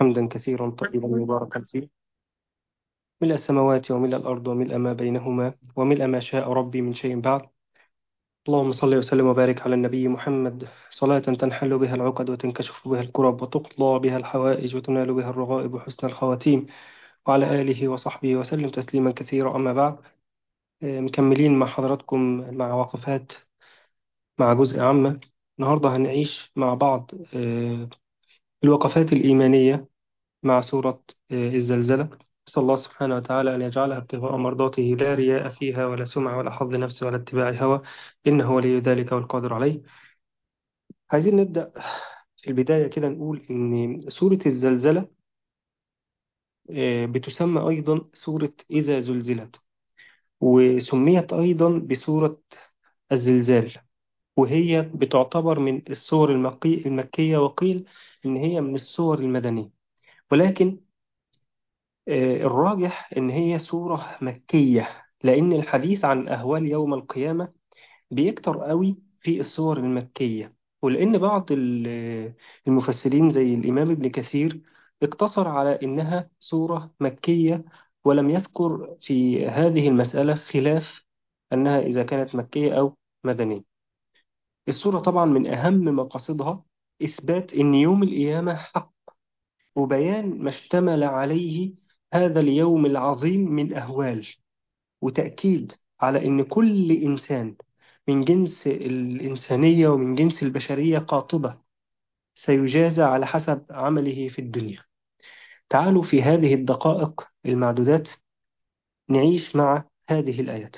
حمدا كثيرا طيبا مباركا فيه ملء السماوات وملء الأرض وملء ما بينهما وملء ما شاء ربي من شيء بعد اللهم صل وسلم وبارك على النبي محمد صلاة تنحل بها العقد وتنكشف بها الكرب وتقضى بها الحوائج وتنال بها الرغائب وحسن الخواتيم وعلى آله وصحبه وسلم تسليما كثيرا أما بعد آه، مكملين مع حضراتكم مع وقفات مع جزء عامة النهاردة هنعيش مع بعض آه، الوقفات الإيمانية مع سورة آه، الزلزلة نسأل الله سبحانه وتعالى أن يجعلها ابتغاء مرضاته لا رياء فيها ولا سمعة ولا حظ نفس ولا اتباع هوى إنه ولي ذلك والقادر عليه عايزين نبدأ في البداية كده نقول إن سورة الزلزلة آه، بتسمى أيضا سورة إذا زلزلت وسميت أيضا بسورة الزلزال وهي بتعتبر من السور المقي المكية وقيل إن هي من السور المدنية ولكن آه، الراجح إن هي سورة مكية لأن الحديث عن أهوال يوم القيامة بيكتر قوي في السور المكية ولأن بعض ال- المفسرين زي الإمام ابن كثير اقتصر على إنها سورة مكية ولم يذكر في هذه المسألة خلاف أنها إذا كانت مكية أو مدنية السورة طبعا من أهم مقاصدها إثبات أن يوم القيامة حق وبيان ما اشتمل عليه هذا اليوم العظيم من أهوال وتأكيد على أن كل إنسان من جنس الإنسانية ومن جنس البشرية قاطبة سيجازى على حسب عمله في الدنيا تعالوا في هذه الدقائق المعدودات نعيش مع هذه الآيات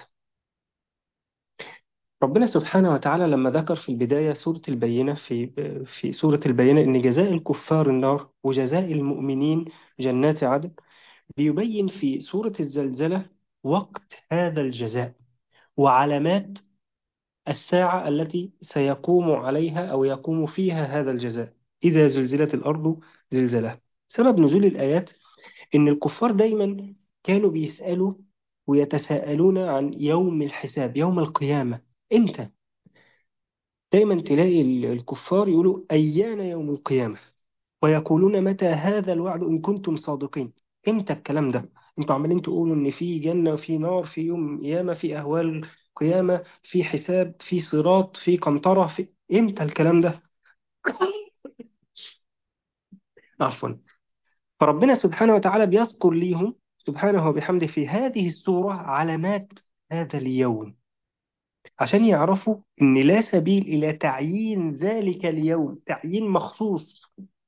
ربنا سبحانه وتعالى لما ذكر في البداية سورة البينة في في سورة البينة إن جزاء الكفار النار وجزاء المؤمنين جنات عدن بيبين في سورة الزلزلة وقت هذا الجزاء وعلامات الساعة التي سيقوم عليها أو يقوم فيها هذا الجزاء إذا زلزلت الأرض زلزالها سبب نزول الآيات إن الكفار دايما كانوا بيسألوا ويتساءلون عن يوم الحساب يوم القيامة إمتى؟ دايما تلاقي ال- الكفار يقولوا أيان يوم القيامة ويقولون متى هذا الوعد إن كنتم صادقين إمتى الكلام ده؟ أنتوا عمالين تقولوا إن في جنة وفي نار في يوم قيامة في أهوال قيامة في حساب في صراط في قنطرة في إمتى الكلام ده؟ عفوا فربنا سبحانه وتعالى بيذكر ليهم سبحانه وبحمده في هذه السورة علامات هذا اليوم عشان يعرفوا إن لا سبيل إلى تعيين ذلك اليوم تعيين مخصوص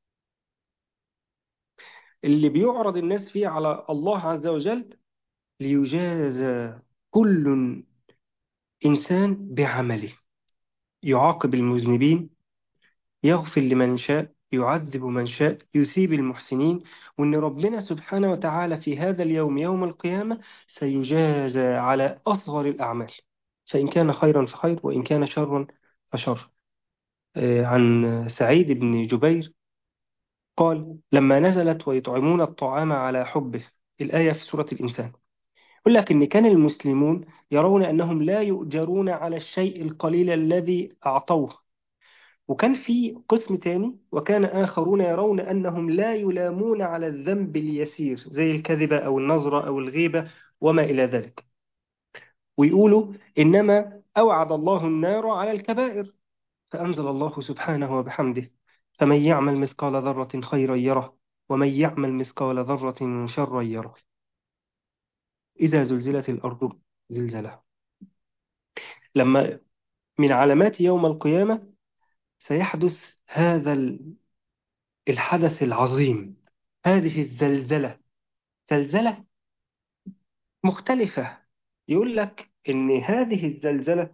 اللي بيعرض الناس فيه على الله عز وجل ليجازى كل إنسان بعمله يعاقب المذنبين يغفر لمن شاء يعذب من شاء يثيب المحسنين وإن ربنا سبحانه وتعالى في هذا اليوم يوم القيامة سيجازى على أصغر الأعمال فإن كان خيرا فخير وإن كان شرا فشر آه، عن سعيد بن جبير قال لما نزلت ويطعمون الطعام على حبه الآية في سورة الإنسان يقول لك إن كان المسلمون يرون أنهم لا يؤجرون على الشيء القليل الذي أعطوه وكان في قسم تاني وكان آخرون يرون أنهم لا يلامون على الذنب اليسير زي الكذبة أو النظرة أو الغيبة وما إلى ذلك ويقولوا إنما أوعد الله النار على الكبائر فأنزل الله سبحانه وبحمده فمن يعمل مثقال ذرة خيرا يره ومن يعمل مثقال ذرة شرا يره إذا زلزلت الأرض زلزالها لما من علامات يوم القيامة سيحدث هذا ال- الحدث العظيم هذه الزلزلة زلزلة مختلفة يقول لك إن هذه الزلزلة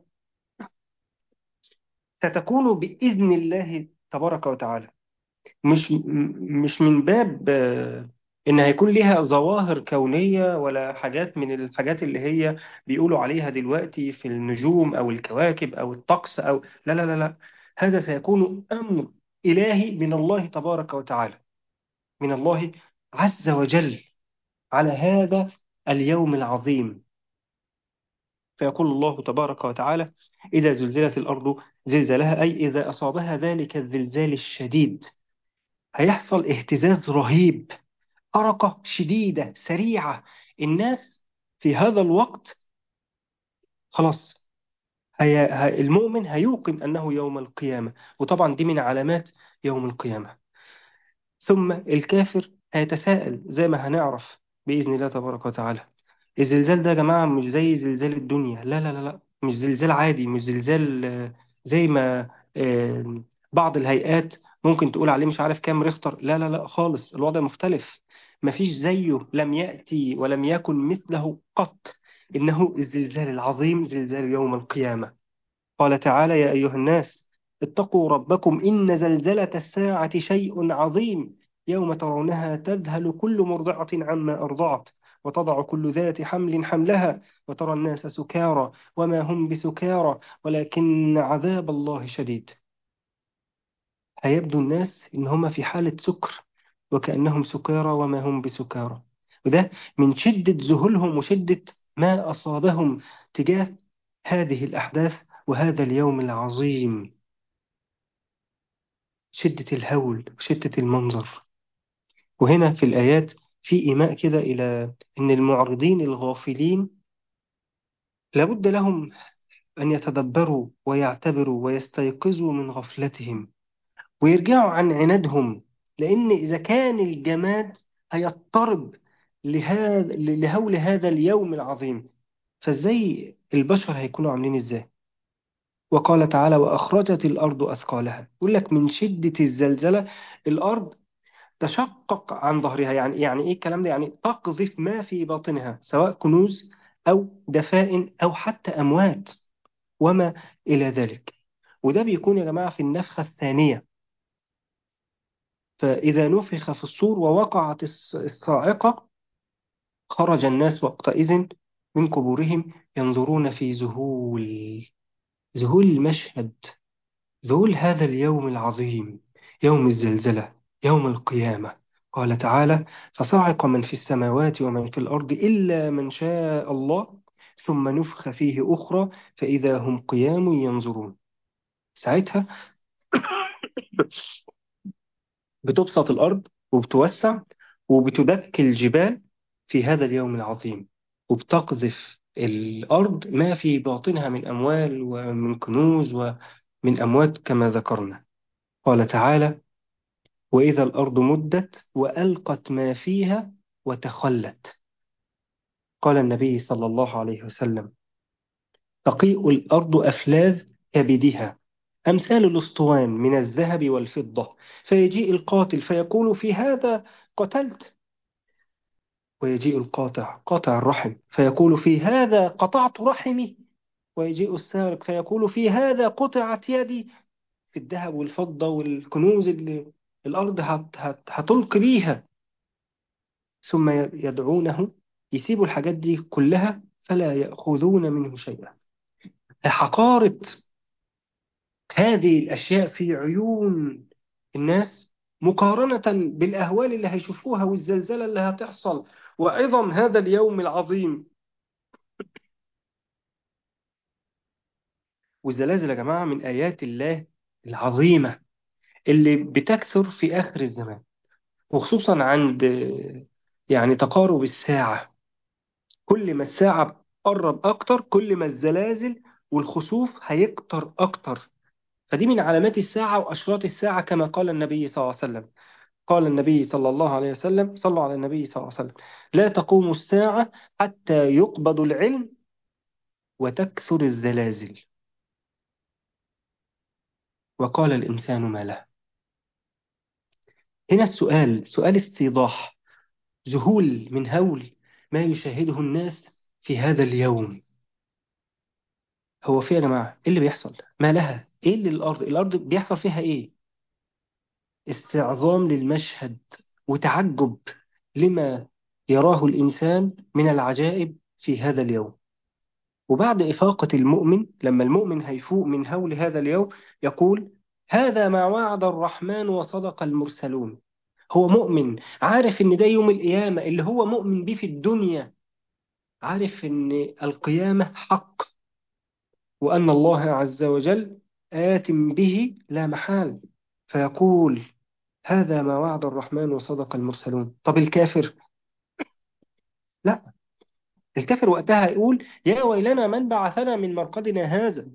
ستكون بإذن الله تبارك وتعالى مش م- مش من باب آه، إن هيكون ليها ظواهر كونية ولا حاجات من الحاجات اللي هي بيقولوا عليها دلوقتي في النجوم أو الكواكب أو الطقس أو لا لا لا لا هذا سيكون أمر إلهي من الله تبارك وتعالى من الله عز وجل على هذا اليوم العظيم فيقول الله تبارك وتعالى إذا زلزلت الأرض زلزالها أي إذا أصابها ذلك الزلزال الشديد هيحصل اهتزاز رهيب حركة شديدة سريعة الناس في هذا الوقت خلاص هي... هي... المؤمن هيوقن أنه يوم القيامة وطبعا دي من علامات يوم القيامة ثم الكافر هيتساءل زي ما هنعرف بإذن الله تبارك وتعالى الزلزال ده يا جماعة مش زي زلزال الدنيا لا لا لا لا مش زلزال عادي مش زلزال آه، زي ما آه، بعض الهيئات ممكن تقول عليه مش عارف كام ريختر لا لا لا خالص الوضع مختلف مفيش زيه لم يأتي ولم يكن مثله قط إنه الزلزال العظيم زلزال يوم القيامة قال تعالى يا أيها الناس اتقوا ربكم إن زلزلة الساعة شيء عظيم يوم ترونها تذهل كل مرضعة عما أرضعت وتضع كل ذات حمل حملها وترى الناس سكارى وما هم بسكارى ولكن عذاب الله شديد هيبدو الناس إن هم في حالة سكر وكأنهم سكارى وما هم بسكارى وده من شدة ذهولهم وشدة ما أصابهم تجاه هذه الأحداث وهذا اليوم العظيم شدة الهول وشدة المنظر وهنا في الآيات في إيماء كده إلى أن المعرضين الغافلين لابد لهم أن يتدبروا ويعتبروا ويستيقظوا من غفلتهم ويرجعوا عن عنادهم لأن إذا كان الجماد هيضطرب لهذا لهول هذا اليوم العظيم فإزاي البشر هيكونوا عاملين إزاي؟ وقال تعالى وأخرجت الأرض أثقالها يقول لك من شدة الزلزلة الأرض تشقق عن ظهرها يعني يعني إيه الكلام ده يعني تقذف ما في باطنها سواء كنوز أو دفائن أو حتى أموات وما إلى ذلك وده بيكون يا جماعة في النفخة الثانية فإذا نفخ في الصور ووقعت الص- الصاعقة خرج الناس وقتئذ من قبورهم ينظرون في ذهول ذهول المشهد ذهول هذا اليوم العظيم يوم الزلزلة يوم القيامة قال تعالى فصعق من في السماوات ومن في الأرض إلا من شاء الله ثم نفخ فيه أخرى فإذا هم قيام ينظرون ساعتها بتبسط الأرض وبتوسع وبتدك الجبال في هذا اليوم العظيم وبتقذف الأرض ما في باطنها من أموال ومن كنوز ومن أموات كما ذكرنا قال تعالى وإذا الأرض مدت وألقت ما فيها وتخلت قال النبي صلى الله عليه وسلم تقيء الأرض أفلاذ كبدها أمثال الأسطوان من الذهب والفضة فيجيء القاتل فيقول في هذا قتلت ويجيء القاطع قاطع الرحم فيقول في هذا قطعت رحمي ويجيء السارق فيقول في هذا قطعت يدي في الذهب والفضة والكنوز اللي الأرض هت هت هتلقي بيها ثم يدعونه يسيبوا الحاجات دي كلها فلا يأخذون منه شيئا حقارة هذه الأشياء في عيون الناس مقارنة بالأهوال اللي هيشوفوها والزلزلة اللي هتحصل وعظم هذا اليوم العظيم والزلازل يا جماعة من آيات الله العظيمة اللي بتكثر في آخر الزمان وخصوصا عند يعني تقارب الساعة كل ما الساعة قرب أكتر كل ما الزلازل والخسوف هيكتر أكتر فدي من علامات الساعة وأشراط الساعة كما قال النبي صلى الله عليه وسلم قال النبي صلى الله عليه وسلم صلوا على النبي صلى الله عليه وسلم لا تقوم الساعة حتى يقبض العلم وتكثر الزلازل وقال الإنسان ما له هنا السؤال سؤال استيضاح ذهول من هول ما يشاهده الناس في هذا اليوم هو في يا جماعة إيه اللي بيحصل ما لها إيه اللي الأرض الأرض بيحصل فيها إيه استعظام للمشهد وتعجب لما يراه الإنسان من العجائب في هذا اليوم وبعد إفاقة المؤمن لما المؤمن هيفوق من هول هذا اليوم يقول هذا ما وعد الرحمن وصدق المرسلون هو مؤمن عارف إن ده يوم القيامة اللي هو مؤمن بيه في الدنيا عارف إن القيامة حق وأن الله عز وجل آت به لا محال فيقول هذا ما وعد الرحمن وصدق المرسلون طب الكافر لا الكافر وقتها يقول يا ويلنا من بعثنا من مرقدنا هذا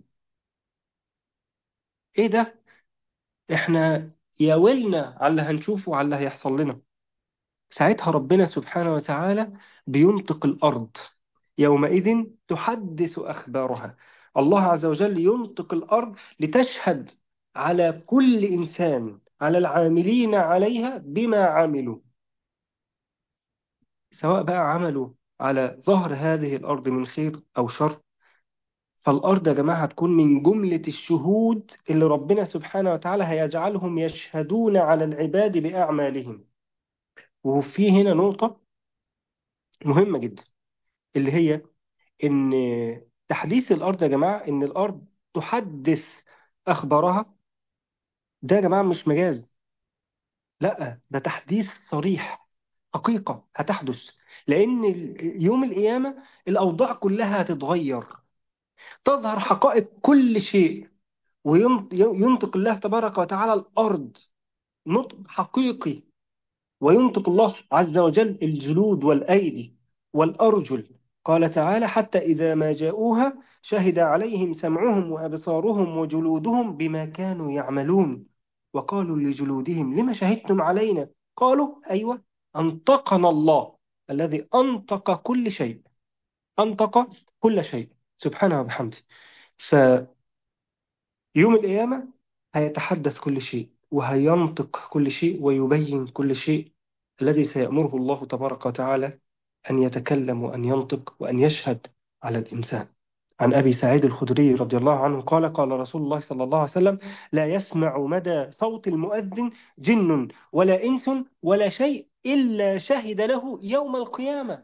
ايه ده احنا يا ويلنا على اللي هنشوفه وعلى اللي هيحصل لنا ساعتها ربنا سبحانه وتعالى بينطق الأرض يومئذ تحدث أخبارها الله عز وجل ينطق الأرض لتشهد على كل إنسان على العاملين عليها بما عملوا سواء بقى عملوا على ظهر هذه الأرض من خير أو شر فالأرض يا جماعة هتكون من جملة الشهود اللي ربنا سبحانه وتعالى هيجعلهم يشهدون على العباد بأعمالهم وفي هنا نقطة مهمة جدا اللي هي إن تحديث الأرض يا جماعة إن الأرض تحدث أخبارها ده يا جماعة مش مجاز لا ده تحديث صريح حقيقة هتحدث لأن ال- يوم القيامة الأوضاع كلها هتتغير تظهر حقائق كل شيء وينطق الله تبارك وتعالى الأرض نطق حقيقي وينطق الله عز وجل الجلود والأيدي والأرجل قال تعالى حتى إذا ما جاءوها شهد عليهم سمعهم وأبصارهم وجلودهم بما كانوا يعملون وقالوا لجلودهم لما شهدتم علينا قالوا أيوة أنطقنا الله الذي أنطق كل شيء أنطق كل شيء سبحانه وبحمده يوم القيامة هيتحدث كل شيء وهينطق كل شيء ويبين كل شيء الذي سيأمره الله تبارك وتعالى أن يتكلم وأن ينطق وأن يشهد على الإنسان عن أبي سعيد الخدري رضي الله عنه قال قال رسول الله صلى الله عليه وسلم لا يسمع مدى صوت المؤذن جن ولا إنس ولا شيء إلا شهد له يوم القيامة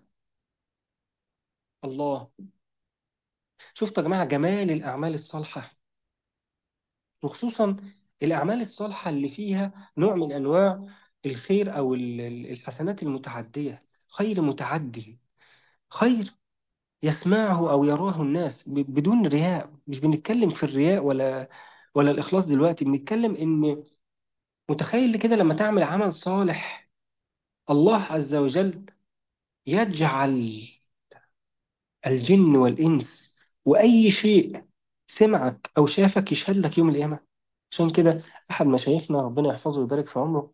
الله شفتوا يا جماعة جمال الأعمال الصالحة وخصوصا الأعمال الصالحة اللي فيها نوع من أنواع الخير أو ال- ال- الحسنات المتعدية خير متعدي خير يسمعه أو يراه الناس ب- بدون رياء مش بنتكلم في الرياء ولا ولا الإخلاص دلوقتي بنتكلم إن متخيل كده لما تعمل عمل صالح الله عز وجل يجعل الجن والإنس وأي شيء سمعك أو شافك يشهد لك يوم القيامة عشان كده أحد مشايخنا ربنا يحفظه ويبارك في عمره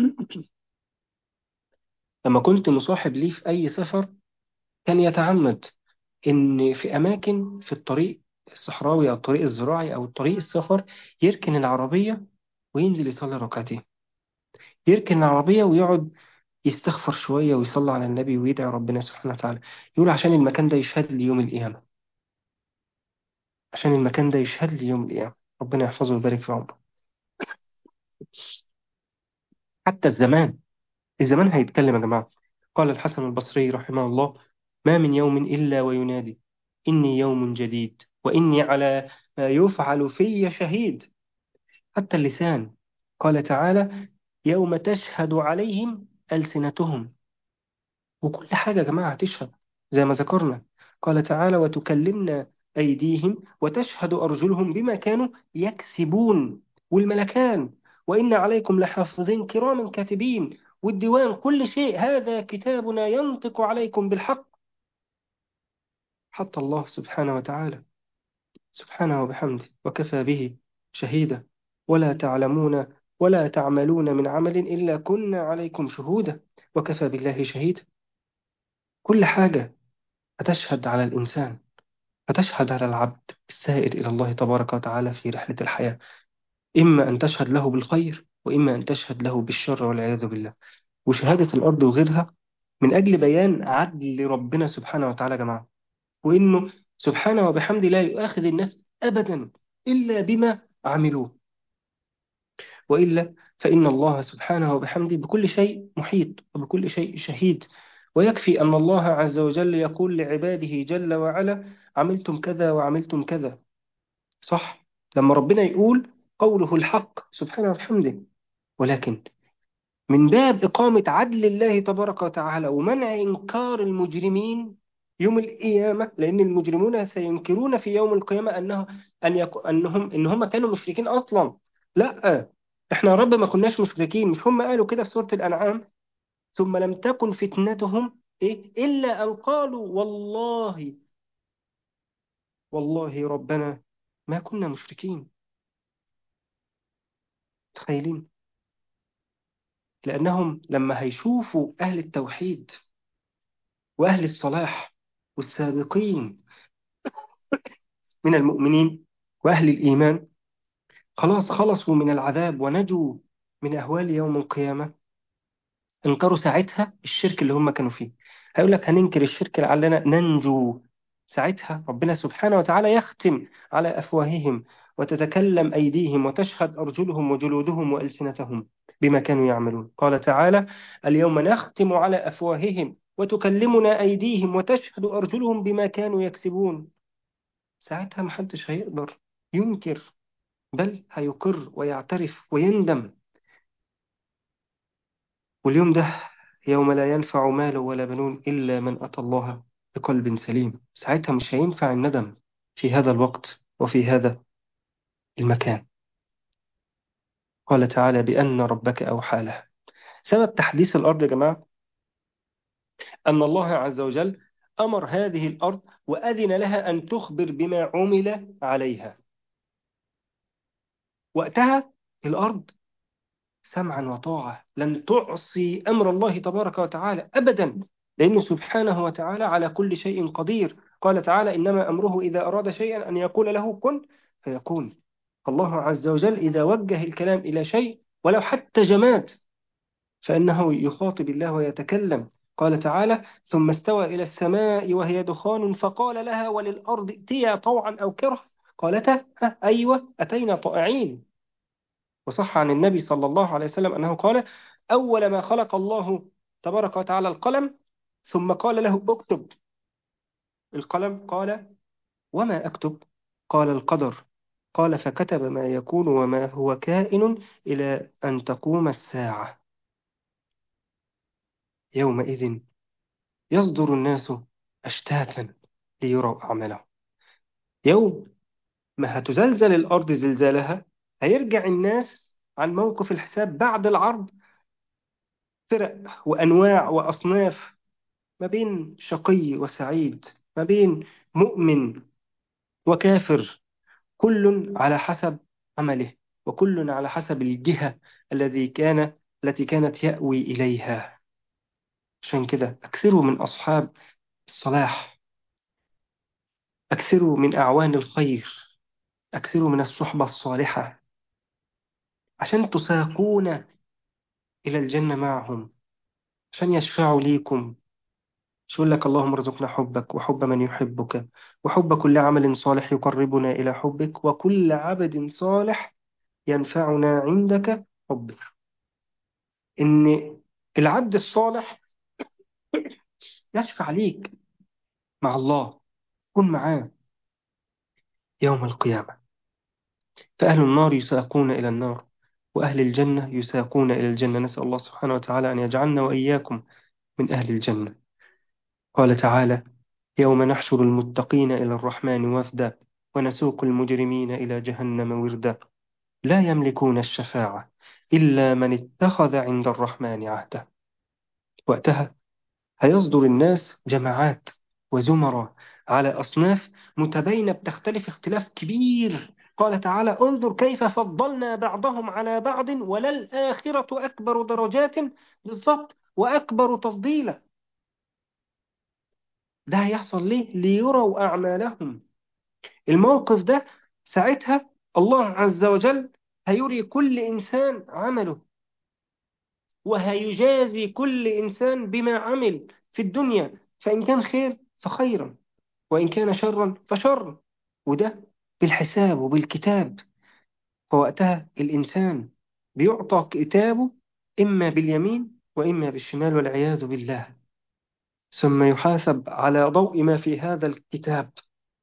لما كنت مصاحب ليه في أي سفر كان يتعمد إن في أماكن في الطريق الصحراوي أو الطريق الزراعي أو الطريق السفر يركن العربية وينزل يصلي ركعتين يركن العربية ويقعد يستغفر شوية ويصلي على النبي ويدعي ربنا سبحانه وتعالى يقول عشان المكان ده يشهد لي يوم القيامة عشان المكان ده يشهد لي يوم القيامة ربنا يحفظه ويبارك في عمره حتى الزمان الزمان هيتكلم يا جماعة قال الحسن البصري رحمه الله ما من يوم إلا وينادي إني يوم جديد وإني على ما يفعل في شهيد حتى اللسان قال تعالى يوم تشهد عليهم ألسنتهم وكل حاجة يا جماعة هتشهد زي ما ذكرنا قال تعالى وتكلمنا أيديهم وتشهد أرجلهم بما كانوا يكسبون والملكان وإن عليكم لحافظين كراما كاتبين والديوان كل شيء هذا كتابنا ينطق عليكم بالحق حتى الله سبحانه وتعالى سبحانه وبحمده وكفى به شهيدا ولا تعلمون ولا تعملون من عمل إلا كنا عليكم شهودا وكفى بالله شهيدا كل حاجة هتشهد على الإنسان هتشهد على العبد السائر إلى الله تبارك وتعالى في رحلة الحياة إما أن تشهد له بالخير وإما أن تشهد له بالشر والعياذ بالله وشهادة الأرض وغيرها من أجل بيان عدل ربنا سبحانه وتعالى يا جماعة وإنه سبحانه وبحمده لا يؤاخذ الناس أبدا إلا بما عملوه وإلا فإن الله سبحانه وبحمده بكل شيء محيط وبكل شيء شهيد ويكفي أن الله عز وجل يقول لعباده جل وعلا عملتم كذا وعملتم كذا صح لما ربنا يقول قوله الحق سبحانه وبحمده ولكن من باب إقامة عدل الله تبارك وتعالى ومنع إنكار المجرمين يوم القيامة لأن المجرمون سينكرون في يوم القيامة أنه أن يكو أنهم إن هم كانوا مشركين أصلا لا احنا يا رب ما كناش مشركين مش هم قالوا كده في سورة الأنعام ثم لم تكن فتنتهم إيه إلا أن قالوا والله والله ربنا ما كنا مشركين تخيلين لأنهم لما هيشوفوا أهل التوحيد وأهل الصلاح والسابقين من المؤمنين وأهل الإيمان خلاص خلصوا من العذاب ونجوا من أهوال يوم القيامة انكروا ساعتها الشرك اللي هم كانوا فيه هيقول لك هننكر الشرك لعلنا ننجو ساعتها ربنا سبحانه وتعالى يختم على أفواههم وتتكلم أيديهم وتشهد أرجلهم وجلودهم وألسنتهم بما كانوا يعملون قال تعالى اليوم نختم على أفواههم وتكلمنا أيديهم وتشهد أرجلهم بما كانوا يكسبون ساعتها محدش هيقدر ينكر بل هيقر ويعترف ويندم واليوم ده يوم لا ينفع مال ولا بنون إلا من أتى الله بقلب سليم ساعتها مش هينفع الندم في هذا الوقت وفي هذا المكان قال تعالى بأن ربك أوحى له سبب تحديث الأرض يا جماعة أن الله عز وجل أمر هذه الأرض وأذن لها أن تخبر بما عمل عليها وقتها الأرض سمعا وطاعة لن تعصي أمر الله تبارك وتعالى أبدا لأنه سبحانه وتعالى على كل شيء قدير قال تعالى إنما أمره إذا أراد شيئا أن يقول له كن فيكون الله عز وجل إذا وجه الكلام إلى شيء ولو حتى جماد فإنه يخاطب الله ويتكلم قال تعالى ثم استوى إلى السماء وهي دخان فقال لها وللأرض ائتيا طوعا أو كرها قالتا "ها، أيوة أتينا طائعين وصح عن النبي صلى الله عليه وسلم أنه قال أول ما خلق الله تبارك وتعالى القلم ثم قال له اكتب القلم قال وما أكتب قال القدر قال فكتب ما يكون وما هو كائن إلى أن تقوم الساعة يومئذ يصدر الناس أشتاتا ليروا أعمالهم يوم ما هتزلزل الأرض زلزالها هيرجع الناس عن موقف الحساب بعد العرض فرق وأنواع وأصناف ما بين شقي وسعيد ما بين مؤمن وكافر كل على حسب عمله وكل على حسب الجهة الذي كان التي كانت يأوي إليها عشان كده أكثروا من أصحاب الصلاح أكثروا من أعوان الخير أكثروا من الصحبة الصالحة عشان تساقون إلى الجنة معهم عشان يشفعوا ليكم مش يقول لك اللهم ارزقنا حبك وحب من يحبك وحب كل عمل صالح يقربنا إلى حبك وكل عبد صالح ينفعنا عندك حبك إن العبد الصالح يشفع ليك مع الله كن معاه يوم القيامة فأهل النار يساقون إلى النار وأهل الجنة يساقون إلى الجنة نسأل الله سبحانه وتعالى أن يجعلنا وإياكم من أهل الجنة قال تعالى يوم نحشر المتقين إلى الرحمن وفدا ونسوق المجرمين إلى جهنم وردا لا يملكون الشفاعة إلا من اتخذ عند الرحمن عهدا وقتها هيصدر الناس جماعات وزمرة على أصناف متباينة بتختلف اختلاف كبير قال تعالى انظر كيف فضلنا بعضهم على بعض وللآخرة أكبر درجات بالضبط وأكبر تفضيلا ده هيحصل ليه؟ ليروا أعمالهم الموقف ده ساعتها الله عز وجل هيري كل إنسان عمله وهيجازي كل إنسان بما عمل في الدنيا فإن كان خير فخيرا وإن كان شرا فشرا وده بالحساب وبالكتاب فوقتها الإنسان بيعطى كتابه إما باليمين وإما بالشمال والعياذ بالله ثم يحاسب على ضوء ما في هذا الكتاب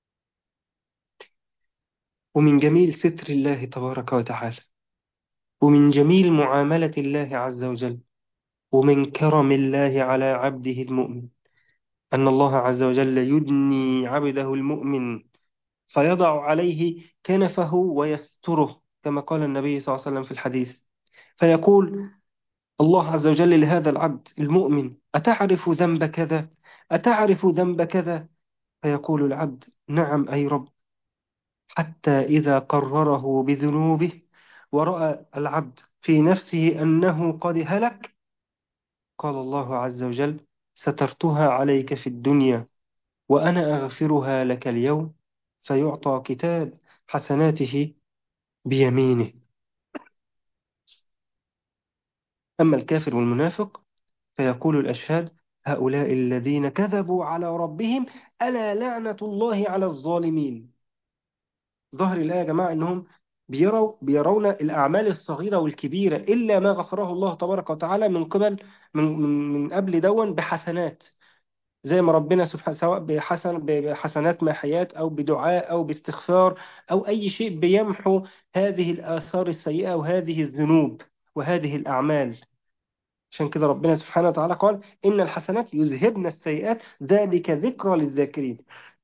ومن جميل ستر الله تبارك وتعالى ومن جميل معاملة الله عز وجل ومن كرم الله على عبده المؤمن أن الله عز وجل يدني عبده المؤمن فيضع عليه كنفه ويستره كما قال النبي صلى الله عليه وسلم في الحديث فيقول الله عز وجل لهذا العبد المؤمن أتعرف ذنب كذا أتعرف ذنب كذا فيقول العبد نعم أي رب حتى إذا قرره بذنوبه ورأى العبد في نفسه أنه قد هلك قال الله عز وجل سترتها عليك في الدنيا وأنا أغفرها لك اليوم فيعطى كتاب حسناته بيمينه أما الكافر والمنافق فيقول الأشهاد هؤلاء الذين كذبوا على ربهم ألا لعنة الله على الظالمين ظهر الآية يا جماعة أنهم بيروا بيرون الأعمال الصغيرة والكبيرة إلا ما غفره الله تبارك وتعالى من قبل من من, من قبل دون بحسنات زي ما ربنا سبحانه سواء بحسن بحسنات محيات أو بدعاء أو باستغفار أو أي شيء بيمحو هذه الآثار السيئة وهذه الذنوب وهذه الأعمال عشان كده ربنا سبحانه وتعالى قال إن الحسنات يذهبن السيئات ذلك ذكرى للذاكرين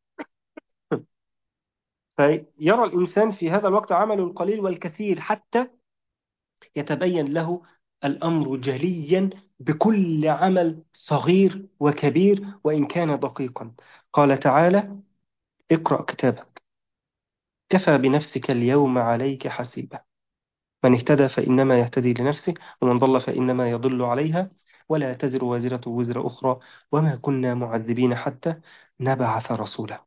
فيرى الإنسان في هذا الوقت عمل القليل والكثير حتى يتبين له الأمر جليا بكل عمل صغير وكبير وإن كان دقيقا قال تعالى اقرأ كتابك كفى بنفسك اليوم عليك حسيبا من اهتدى فإنما يهتدي لنفسه ومن ضل فإنما يضل عليها ولا تزر وازرة وزر أخرى وما كنا معذبين حتى نبعث رسولا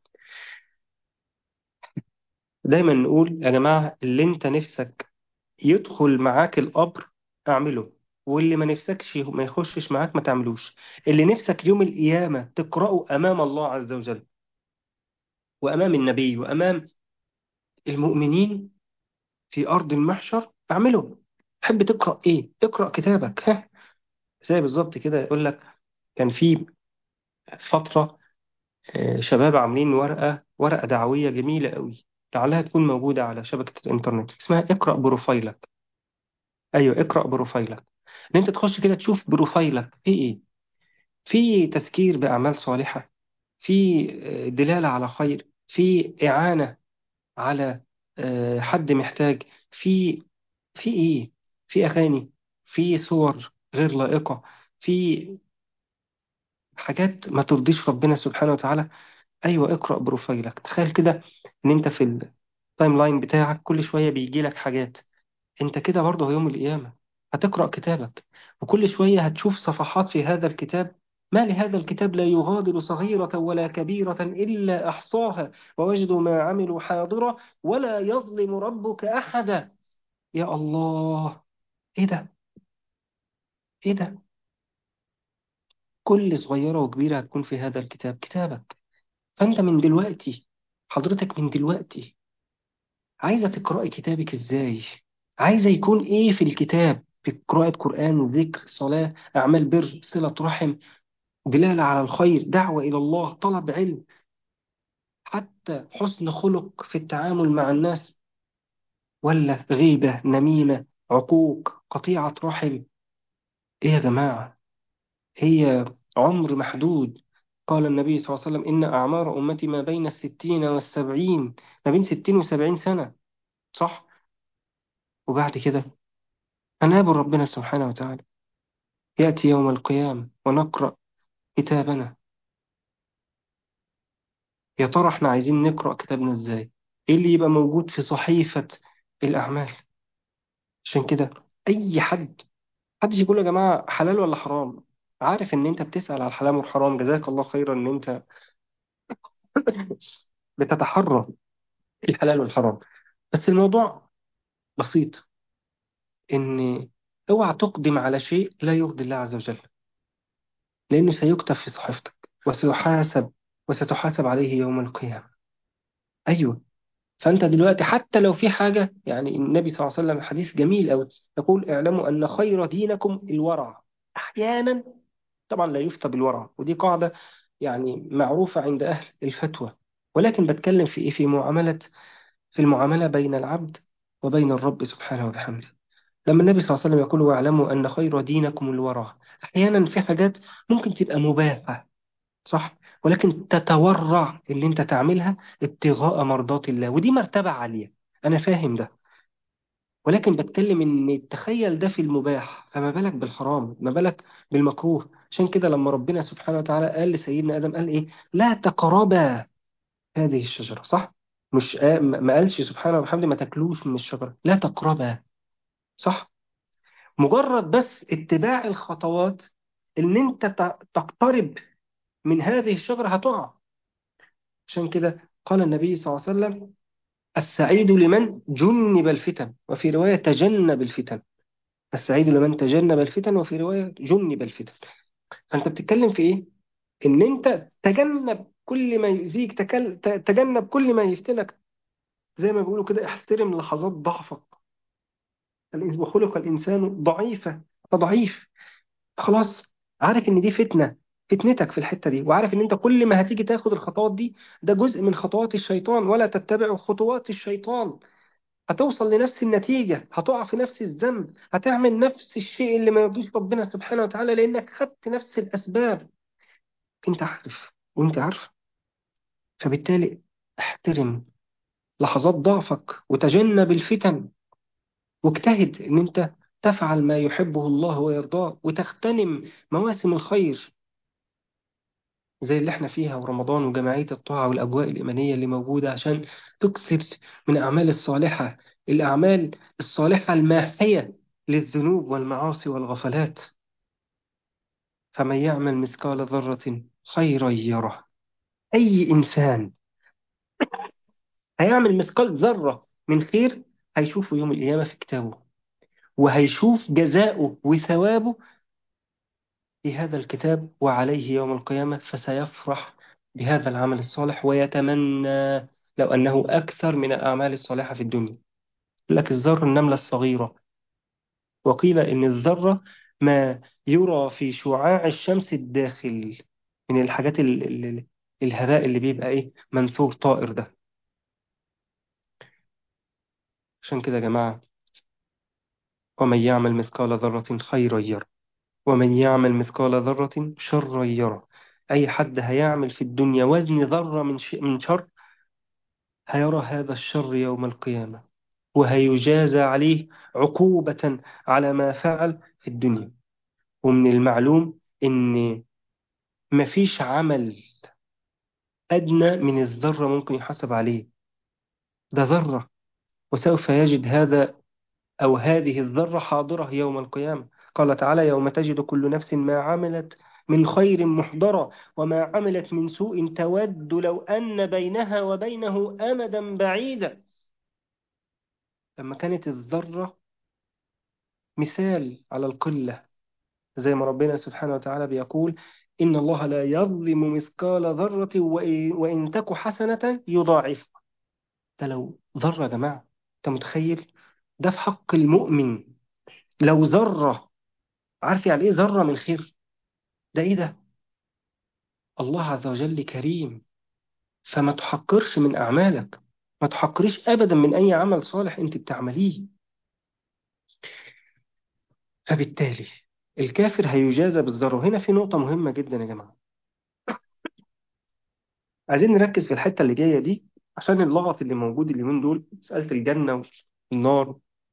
دايما نقول يا جماعة اللي انت نفسك يدخل معاك القبر اعمله واللي ما نفسكش ما يخشش معاك ما تعملوش اللي نفسك يوم القيامة تقرأه أمام الله عز وجل وأمام النبي وأمام المؤمنين في أرض المحشر اعمله تحب تقرأ إيه؟ اقرأ كتابك ها زي بالظبط كده يقول لك كان في فترة آه، شباب عاملين ورقة ورقة دعوية جميلة قوي لعلها تكون موجودة على شبكة الإنترنت اسمها اقرأ بروفايلك أيوه اقرأ بروفايلك إن أنت تخش كده تشوف بروفايلك في إيه في تذكير بأعمال صالحة في آه، دلالة على خير في إعانة على آه، حد محتاج في في إيه في أغاني في صور غير لائقة في حاجات ما ترضيش ربنا سبحانه وتعالى ايوه اقرا بروفايلك تخيل كده ان انت في التايم لاين بتاعك كل شويه بيجي لك حاجات انت كده برضه يوم القيامه هتقرا كتابك وكل شويه هتشوف صفحات في هذا الكتاب ما لهذا الكتاب لا يغادر صغيرة ولا كبيرة إلا أحصاها ووجدوا ما عملوا حاضرة ولا يظلم ربك أحدا يا الله إيه ده إيه ده كل صغيرة وكبيرة هتكون في هذا الكتاب كتابك فأنت من دلوقتي حضرتك من دلوقتي عايزة تقرأي كتابك إزاي؟ عايزة يكون إيه في الكتاب؟ في قراءة قرآن، ذكر، صلاة، أعمال بر، صلة رحم، دلالة على الخير، دعوة إلى الله، طلب علم، حتى حسن خلق في التعامل مع الناس، ولا غيبة، نميمة، عقوق، قطيعة رحم، إيه يا جماعة؟ هي عمر محدود قال النبي صلى الله عليه وسلم إن أعمار أمتي ما بين الستين والسبعين ما بين ستين وسبعين سنة صح؟ وبعد كده هنقابل ربنا سبحانه وتعالى يأتي يوم القيامة ونقرأ كتابنا يا ترى احنا عايزين نقرأ كتابنا ازاي ايه اللي يبقى موجود في صحيفة الأعمال عشان كده أي حد حدش يقول يا جماعة حلال ولا حرام عارف ان انت بتسأل على الحلال والحرام جزاك الله خيرا ان انت بتتحرى الحلال والحرام بس الموضوع بسيط ان اوعى تقدم على شيء لا يرضي الله عز وجل لأنه سيكتب في صحيفتك وسيحاسب وستحاسب عليه يوم القيامة أيوه فأنت دلوقتي حتى لو في حاجة يعني النبي صلى الله عليه وسلم حديث جميل أوي يقول اعلموا أن خير دينكم الورع أحيانا طبعا لا يفتى بالورع ودي قاعدة يعني معروفة عند أهل الفتوى ولكن بتكلم في إيه في معاملة في المعاملة بين العبد وبين الرب سبحانه وبحمده لما النبي صلى الله عليه وسلم يقول واعلموا أن خير دينكم الورع أحيانا في حاجات ممكن تبقى مباحة صح ولكن تتورع اللي انت تعملها ابتغاء مرضات الله ودي مرتبة عالية انا فاهم ده ولكن بتكلم ان تخيل ده في المباح فما بالك بالحرام ما بالك بالمكروه عشان كده لما ربنا سبحانه وتعالى قال لسيدنا ادم قال ايه لا تقربا هذه الشجره صح مش آه ما ما قالش سبحانه وبحمده ما تاكلوش من الشجره لا تقربا صح مجرد بس اتباع الخطوات ان انت ت- تقترب من هذه الشجره هتقع عشان كده قال النبي صلى الله عليه وسلم السعيد لمن جنب الفتن وفي روايه تجنب الفتن السعيد لمن تجنب الفتن وفي رواية جنب الفتن فأنت بتتكلم في إيه؟ إن أنت تجنب كل ما يؤذيك تكل... ت- تجنب كل ما يفتنك زي ما بيقولوا كده احترم لحظات ضعفك الإنس- وخلق الإنسان ضعيفا فضعيف خلاص عارف إن دي فتنة فتنتك في الحتة دي وعارف إن أنت كل ما هتيجي تاخد الخطوات دي ده جزء من خطوات الشيطان ولا تتبع خطوات الشيطان هتوصل لنفس النتيجة هتقع في نفس الذنب هتعمل نفس الشيء اللي ما يرضيش ربنا سبحانه وتعالى لأنك خدت نفس الأسباب أنت عارف وأنت عارف فبالتالي احترم لحظات ضعفك وتجنب الفتن واجتهد إن أنت تفعل ما يحبه الله ويرضاه وتغتنم مواسم الخير زي اللي احنا فيها ورمضان وجمعية الطاعة والأجواء الإيمانية اللي موجودة عشان تكثر من الأعمال الصالحة الأعمال الصالحة الماحية للذنوب والمعاصي والغفلات فمن يعمل مثقال ذرة خيرا يره أي إنسان هيعمل مثقال ذرة من خير هيشوفه يوم القيامة في كتابه وهيشوف جزاؤه وثوابه في هذا الكتاب وعليه يوم القيامة فسيفرح بهذا العمل الصالح ويتمنى لو أنه أكثر من الأعمال الصالحة في الدنيا يقول لك الذر النملة الصغيرة وقيل إن الذرة ما يرى في شعاع الشمس الداخل من الحاجات ال ال الهباء اللي بيبقى إيه منثور طائر ده عشان كده يا جماعة ومن يعمل مثقال ذرة خيرا يره ومن يعمل مثقال ذرة شرا يره أي حد هيعمل في الدنيا وزن ذرة من ش... من شر هيرى هذا الشر يوم القيامة وهيجازى عليه عقوبة على ما فعل في الدنيا ومن المعلوم إن مفيش عمل أدنى من الذرة ممكن يحاسب عليه ده ذرة وسوف يجد هذا أو هذه الذرة حاضرة يوم القيامة قال تعالى يوم تجد كل نفس ما عملت من خير محضرة وما عملت من سوء تود لو أن بينها وبينه أمدا بعيدا لما كانت الذرة مثال على القلة زي ما ربنا سبحانه وتعالى بيقول إن الله لا يظلم مثقال ذرة وإن وإن تك حسنة يضاعف ده لو ذرة يا جماعة أنت متخيل ده في حق المؤمن لو ذرة عارف يعني إيه ذرة من خير ده إيه ده الله عز وجل كريم فما تحقرش من أعمالك ما تحقريش أبدا من أي عمل صالح أنت بتعمليه فبالتالي الكافر هيجازى بالذرة وهنا في نقطة مهمة جدا يا جماعة عايزين نركز في الحتة اللي جاية دي عشان اللغط اللي موجود اليومين دول مسألة الجنة والنار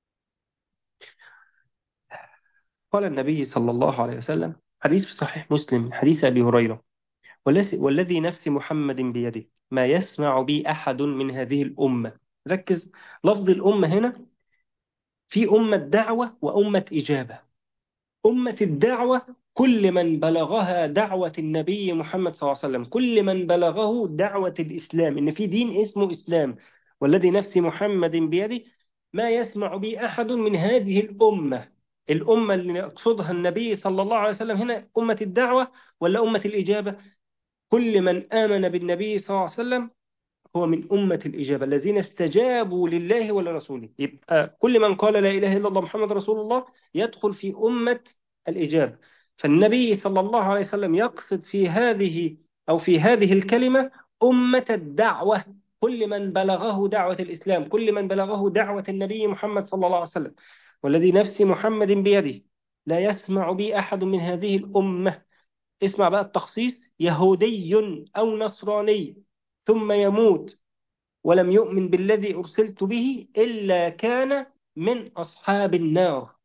قال النبي صلى الله عليه وسلم حديث في صحيح مسلم من حديث أبي هريرة والذي والذي نفس محمد بيده ما يسمع بي أحد من هذه الأمة ركز لفظ الأمة هنا في أمة دعوة وأمة إجابة أمة الدعوة كل من بلغها دعوة النبي محمد صلى الله عليه وسلم كل من بلغه دعوة الإسلام إن في دين اسمه إسلام والذي نفس محمد بيده ما يسمع به أحد من هذه الأمة الأمة اللي يقصدها النبي صلى الله عليه وسلم هنا أمة الدعوة ولا أمة الإجابة كل من آمن بالنبي صلى الله عليه وسلم هو من أمة الإجابة الذين استجابوا لله ولرسوله يبقى كل من قال لا إله إلا الله محمد رسول الله يدخل في أمة الإجابة فالنبي صلى الله عليه وسلم يقصد في هذه أو في هذه الكلمة أمة الدعوة كل من بلغه دعوة الإسلام كل من بلغه دعوة النبي محمد صلى الله عليه وسلم والذي نفس محمد بيده لا يسمع بي أحد من هذه الأمة اسمع بقى التخصيص يهودي أو نصراني ثم يموت ولم يؤمن بالذي أرسلت به إلا كان من أصحاب النار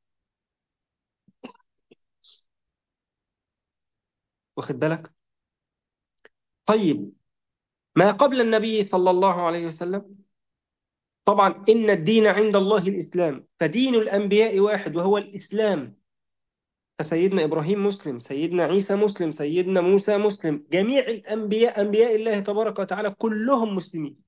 واخد بالك طيب ما قبل النبي صلى الله عليه وسلم طبعا إن الدين عند الله الإسلام فدين الأنبياء واحد وهو الإسلام فسيدنا إبراهيم مسلم سيدنا عيسى مسلم سيدنا موسى مسلم جميع الأنبياء أنبياء الله تبارك وتعالى كلهم مسلمين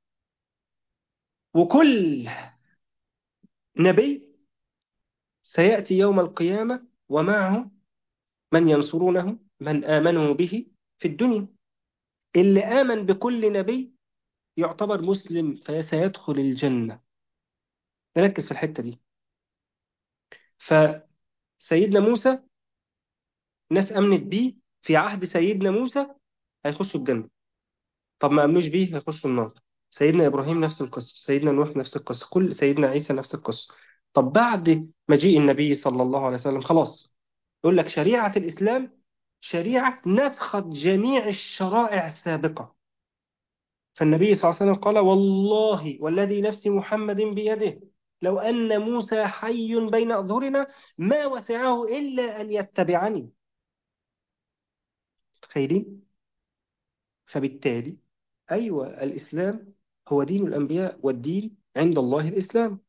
وكل نبي سيأتي يوم القيامة ومعه من ينصرونه من آمنوا به في الدنيا اللي آمن بكل نبي يعتبر مسلم فسيدخل الجنة نركز في الحتة دي فسيدنا موسى ناس آمنت بيه في عهد سيدنا موسى هيخشوا الجنة طب ما آمنوش بيه هيخشوا النار سيدنا إبراهيم نفس القصة سيدنا نوح نفس القصة كل سيدنا عيسى نفس القصة طب بعد مجيء النبي صلى الله عليه وسلم خلاص يقول لك شريعة الإسلام شريعة نسخت جميع الشرائع السابقة فالنبي صلى الله عليه وسلم قال والله والذي نفس محمد بيده لو أن موسى حي بين أظهرنا ما وسعه إلا أن يتبعني تخيلين فبالتالي أيوة الإسلام هو دين الأنبياء والدين عند الله الإسلام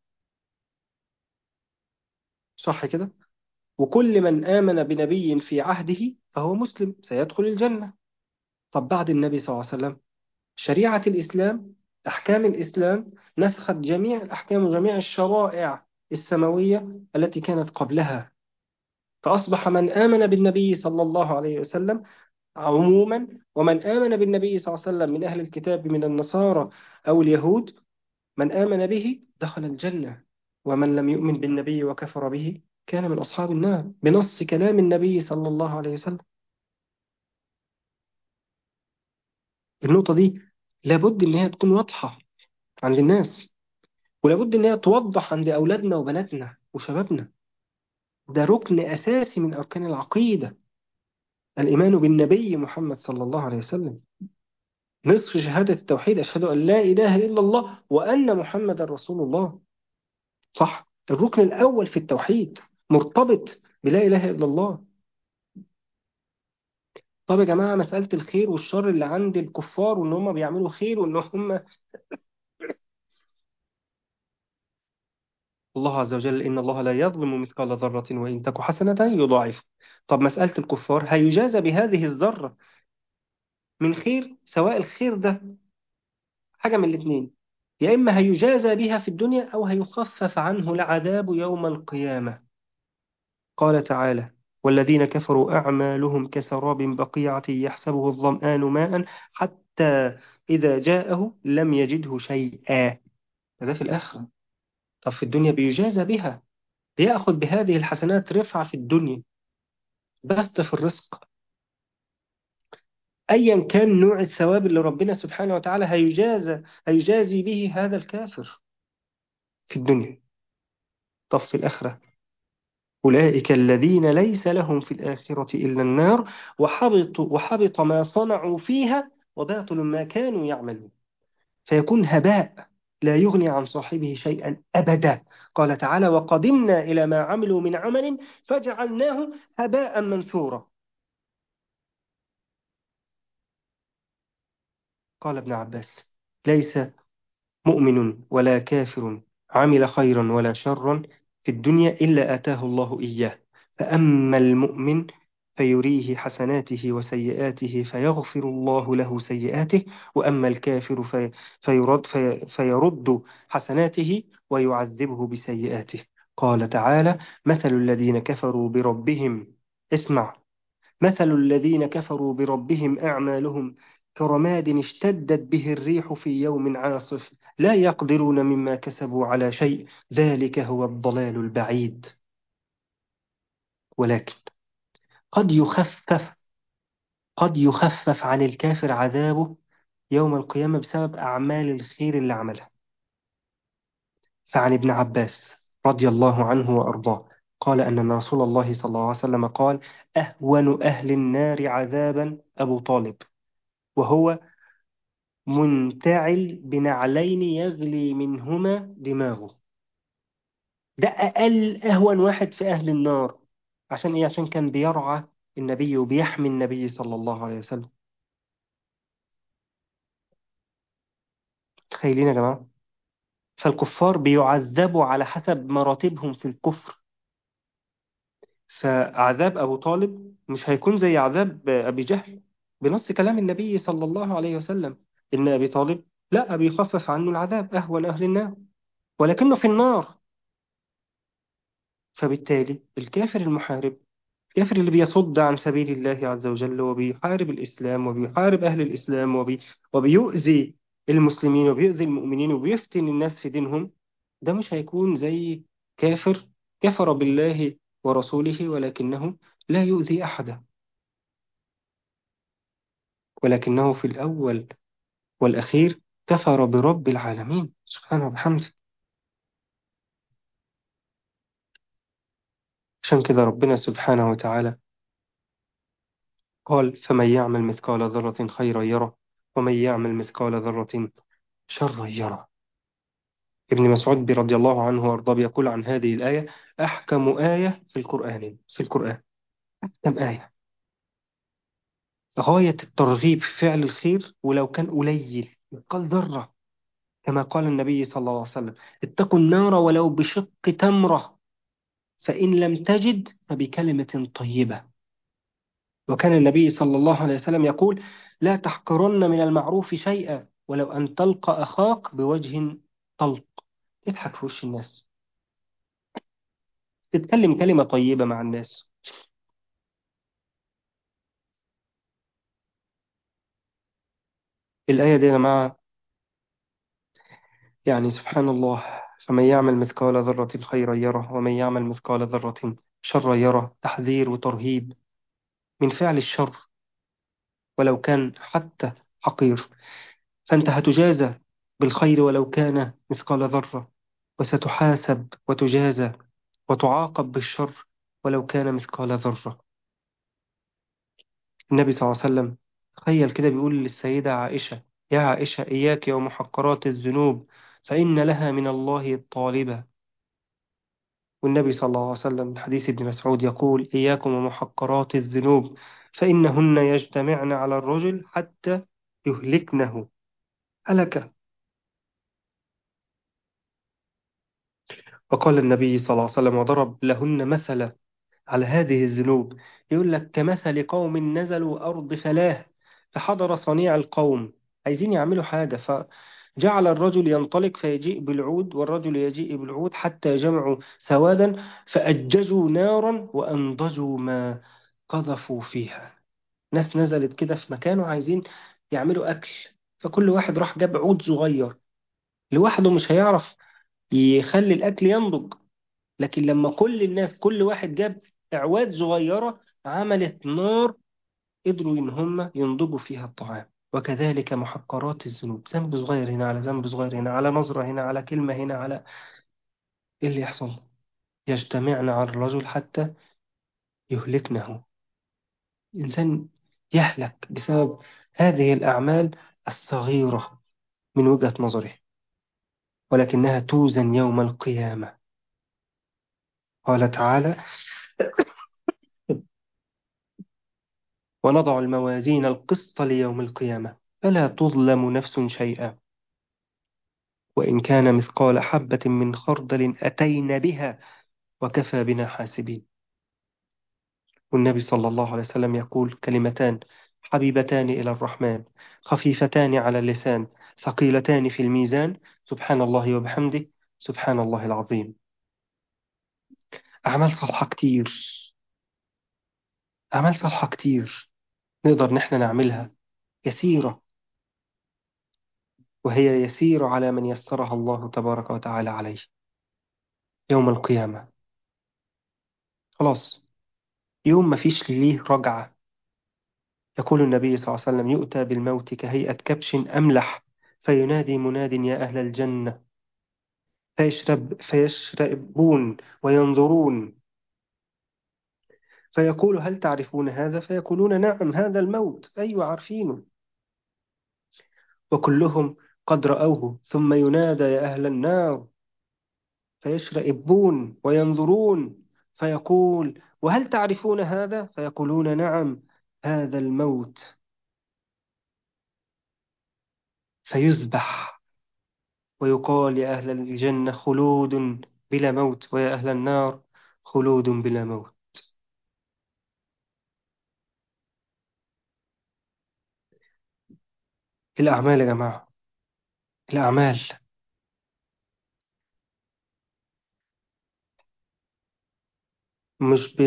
صح كده وكل من آمن بنبي في عهده فهو مسلم سيدخل الجنة طب بعد النبي صلى الله عليه وسلم شريعة الإسلام أحكام الإسلام نسخت جميع الأحكام وجميع الشرائع السماوية التي كانت قبلها فأصبح من آمن بالنبي صلى الله عليه وسلم عموما ومن آمن بالنبي صلى الله عليه وسلم من أهل الكتاب من النصارى أو اليهود من آمن به دخل الجنة ومن لم يؤمن بالنبي وكفر به كان من أصحاب النار بنص كلام النبي صلى الله عليه وسلم النقطة دي لابد إن هي تكون واضحة عند الناس ولابد إن هي توضح عند أولادنا وبناتنا وشبابنا ده ركن أساسي من أركان العقيدة الإيمان بالنبي محمد صلى الله عليه وسلم نصف شهادة التوحيد أشهد أن لا إله إلا الله وأن محمد رسول الله صح الركن الأول في التوحيد مرتبط بلا إله إلا الله طب يا جماعة مسألة الخير والشر اللي عند الكفار وإن هم بيعملوا خير وإن هم الله عز وجل إن الله لا يظلم مثقال ذرة وإن تك حسنة يضاعف طب مسألة الكفار هيجازى بهذه الذرة من خير سواء الخير ده حاجة من الاثنين يا إما هيجازى بها في الدنيا أو هيخفف عنه العذاب يوم القيامة قال تعالى والذين كفروا أعمالهم كسراب بقيعة يحسبه الظمآن ماء حتى إذا جاءه لم يجده شيئا هذا في الآخرة طب في الدنيا بيجازى بها بيأخذ بهذه الحسنات رفعة في الدنيا بسط في الرزق أيا كان نوع الثواب اللي ربنا سبحانه وتعالى هيجازى هيجازي به هذا الكافر في الدنيا طب في الآخرة أولئك الذين ليس لهم في الآخرة إلا النار وحبط, وحبط ما صنعوا فيها وباطل ما كانوا يعملون فيكون هباء لا يغني عن صاحبه شيئا أبدا قال تعالى وقدمنا إلى ما عملوا من عمل فجعلناه هباء منثورا قال ابن عباس ليس مؤمن ولا كافر عمل خيرا ولا شرا في الدنيا إلا آتاه الله إياه فأما المؤمن فيريه حسناته وسيئاته فيغفر الله له سيئاته وأما الكافر في فيرد, في فيرد حسناته ويعذبه بسيئاته قال تعالى مثل الذين كفروا بربهم اسمع مثل الذين كفروا بربهم أعمالهم كرماد اشتدت به الريح في يوم عاصف لا يقدرون مما كسبوا على شيء ذلك هو الضلال البعيد ولكن قد يخفف قد يخفف عن الكافر عذابه يوم القيامة بسبب أعمال الخير اللي عملها فعن ابن عباس رضي الله عنه وأرضاه قال أن رسول الله صلى الله عليه وسلم قال أهون أهل النار عذابا أبو طالب وهو منتعل بنعلين يغلي منهما دماغه ده أقل أهون واحد في أهل النار عشان إيه عشان كان بيرعى النبي وبيحمي النبي صلى الله عليه وسلم تخيلين يا جماعة فالكفار بيعذبوا على حسب مراتبهم في الكفر فعذاب أبو طالب مش هيكون زي عذاب أبي جهل بنص كلام النبي صلى الله عليه وسلم إن أبي طالب لا بيخفف عنه العذاب أهون أهل النار ولكنه في النار فبالتالي الكافر المحارب الكافر اللي بيصد عن سبيل الله عز وجل وبيحارب الإسلام وبيحارب أهل الإسلام وبي وبيؤذي المسلمين وبيؤذي المؤمنين وبيفتن الناس في دينهم ده مش هيكون زي كافر كفر بالله ورسوله ولكنه لا يؤذي أحدا ولكنه في الأول والأخير كفر برب العالمين سبحانه وبحمده عشان كده ربنا سبحانه وتعالى قال فمن يعمل مثقال ذرة خيرا يره ومن يعمل مثقال ذرة شرا يره ابن مسعود رضي الله عنه وارضاه بيقول عن هذه الآية أحكم آية في القرآن في القرآن أحكم آية غاية الترغيب في فعل الخير ولو كان قليل مثقال ذرة كما قال النبي صلى الله عليه وسلم اتقوا النار ولو بشق تمرة فإن لم تجد فبكلمة طيبة وكان النبي صلى الله عليه وسلم يقول لا تحقرن من المعروف شيئا ولو أن تلقى أخاك بوجه طلق اضحك في وش الناس تتكلم كلمة طيبة مع الناس الآية دي يا جماعة يعني سبحان الله فمن يعمل مثقال ذرة خيرا يره ومن يعمل مثقال ذرة شرا يره تحذير وترهيب من فعل الشر ولو كان حتى حقير فأنت هتجازى بالخير ولو كان مثقال ذرة وستحاسب وتجازى وتعاقب بالشر ولو كان مثقال ذرة النبي صلى الله عليه وسلم تخيل كده بيقول للسيدة عائشة يا عائشة إياك ومحقرات الذنوب فإن لها من الله طالبا والنبي صلى الله عليه وسلم من حديث ابن مسعود يقول إياكم ومحقرات الذنوب فإنهن يجتمعن على الرجل حتى يهلكنه هلك وقال النبي صلى الله عليه وسلم وضرب لهن مثلا على هذه الذنوب يقول لك كمثل قوم نزلوا أرض فلاه فحضر صنيع القوم عايزين يعملوا حاجة فجعل الرجل ينطلق فيجيء بالعود والرجل يجيء بالعود حتى جمعوا سوادا فأججوا نارا وأنضجوا ما قذفوا فيها ناس نزلت كده في مكان وعايزين يعملوا أكل فكل واحد راح جاب عود صغير لوحده مش هيعرف يخلي الأكل ينضج لكن لما كل الناس كل واحد جاب أعواد صغيرة عملت نار قدروا إن هم ينضجوا فيها الطعام وكذلك محقرات الذنوب ذنب صغير هنا على ذنب صغير هنا على نظرة هنا على كلمة هنا على إيه اللي يحصل يجتمعن على الرجل حتى يهلكنه الإنسان يهلك بسبب هذه الأعمال الصغيرة من وجهة نظره ولكنها توزن يوم القيامة قال تعالى ونضع الموازين القسط ليوم القيامة فلا تظلم نفس شيئا وإن كان مثقال حبة من خردل أتينا بها وكفى بنا حاسبين والنبي صلى الله عليه وسلم يقول كلمتان حبيبتان إلى الرحمن خفيفتان على اللسان ثقيلتان في الميزان سبحان الله وبحمده سبحان الله العظيم أعمال صالحة كتير أعمال صالحة كتير نقدر نحن نعملها يسيرة وهي يسير على من يسرها الله تبارك وتعالى عليه يوم القيامة خلاص يوم ما فيش ليه رجعة يقول النبي صلى الله عليه وسلم يؤتى بالموت كهيئة كبش أملح فينادي مناد يا أهل الجنة فيشرب فيشربون وينظرون فيقول هل تعرفون هذا فيقولون نعم هذا الموت أيوة عارفينه وكلهم قد رأوه ثم ينادى يا أهل النار فيشرئبون وينظرون فيقول وهل تعرفون هذا؟ فيقولون نعم هذا الموت فيذبح ويقال يا أهل الجنة خلود بلا موت ويا أهل النار خلود بلا موت الأعمال يا جماعة الأعمال مش ب...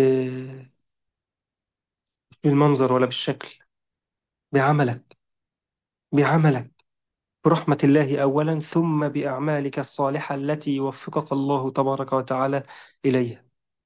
مش بالمنظر ولا بالشكل بعملك بعملك برحمة الله أولا ثم بأعمالك الصالحة التي يوفقك الله تبارك وتعالى إليها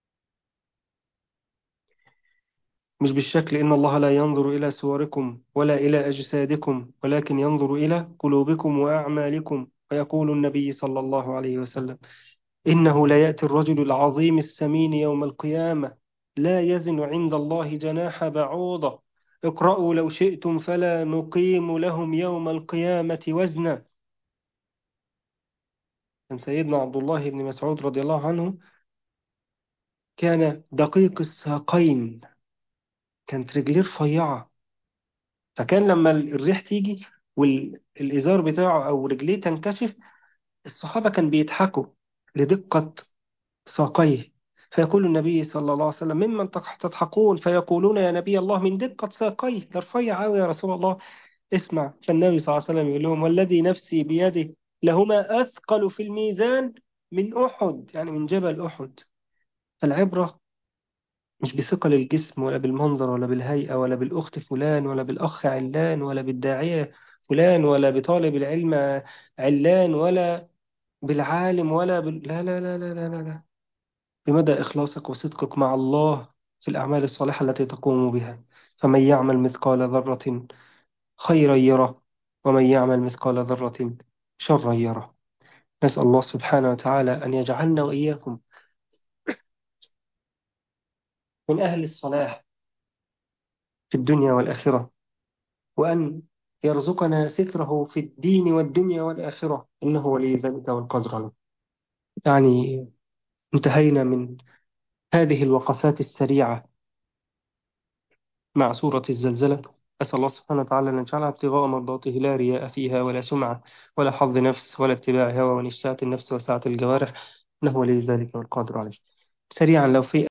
مش بالشكل إن الله لا ينظر إلى صوركم ولا إلى أجسادكم ولكن ينظر إلى قلوبكم وأعمالكم ويقول النبي صلى الله عليه وسلم إنه لا يأتي الرجل العظيم السمين يوم القيامة لا يزن عند الله جناح بعوضة اقرأوا لو شئتم فلا نقيم لهم يوم القيامة وزنا كان سيدنا عبد الله بن مسعود رضي الله عنه كان دقيق الساقين كانت رجليه رفيعة فكان لما الريح تيجي والإزار بتاعه أو رجليه تنكشف الصحابة كان بيضحكوا لدقة ساقيه فيقول النبي صلى الله عليه وسلم ممن تضحكون فيقولون يا نبي الله من دقة ساقيه ده رفيع أوي يا رسول الله اسمع فالنبي صلى الله عليه وسلم يقول لهم والذي نفسي بيده لهما أثقل في الميزان من أحد يعني من جبل أحد فالعبرة مش بثقل الجسم ولا بالمنظر ولا بالهيئة ولا بالأخت فلان ولا بالأخ علان ولا بالداعية فلان ولا بطالب العلم علان ولا بالعالم ولا بال... لا لا لا لا لا لا لا. بمدى إخلاصك وصدقك مع الله في الأعمال الصالحة التي تقوم بها فمن يعمل مثقال ذرة خيرا يره ومن يعمل مثقال ذرة شرا يره نسأل الله سبحانه وتعالى أن يجعلنا وإياكم من أهل الصلاح في الدنيا والآخرة وأن يرزقنا ستره في الدين والدنيا والآخرة إنه ولي ذلك والقدر عليه يعني انتهينا من هذه الوقفات السريعة مع سورة الزلزلة أسأل الله سبحانه وتعالى أن يجعلها ابتغاء مرضاته لا رياء فيها ولا سمعة ولا حظ نفس ولا اتباع هوى ونشاة النفس وسعة الجوارح إنه ولي ذلك والقادر عليه سريعا لو في